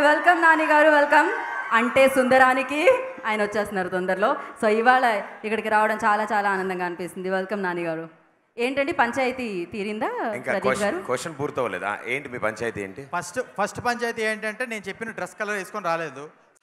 welcome Nani గారు welcome అంటే సుందరానికి ఆయన వచ్చేస్తున్నారు తొందరలో సో ఇవాళ ఇక్కడికి రావడం చాలా చాలా ఆనందంగా అనిపిస్తుంది వెల్కమ్ నాని గారు ఏంటండి పంచాయతీ తీరిందా ఇంకా ప్రదీప్ గారు క్వశ్చన్ పూర్తవలేదా ఏంటి మీ పంచాయతీ ఏంటి ఫస్ట్ ఫస్ట్ పంచాయతీ ఏంటంటే నేను చెప్పిన డ్రెస్ కలర్ వేసుకొని రాలేదు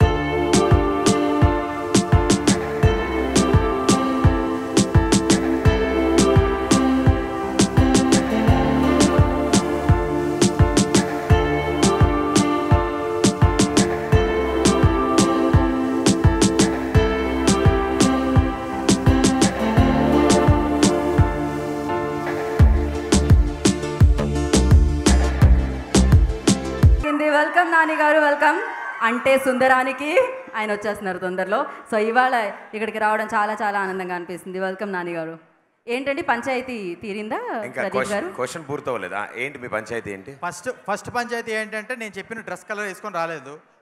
కింది వెల్కమ్ నాని గారు వెల్కమ్ అంటే సుందరానికి ఆయన వచ్చేస్తున్నారు తొందరలో సో ఇవాళ ఇక్కడికి రావడం చాలా చాలా ఆనందంగా అనిపిస్తుంది వెల్కమ్ నాని గారు ఏంటండి పంచాయతీ తీరిందా ఇంకా ప్రదీప్ గారు క్వశ్చన్ పూర్తవలేదా ఏంటి మీ పంచాయతీ ఏంటి ఫస్ట్ ఫస్ట్ పంచాయతీ ఏంటంటే నేను చెప్పిన డ్రెస్ కలర్ వేసుకొని రాలేదు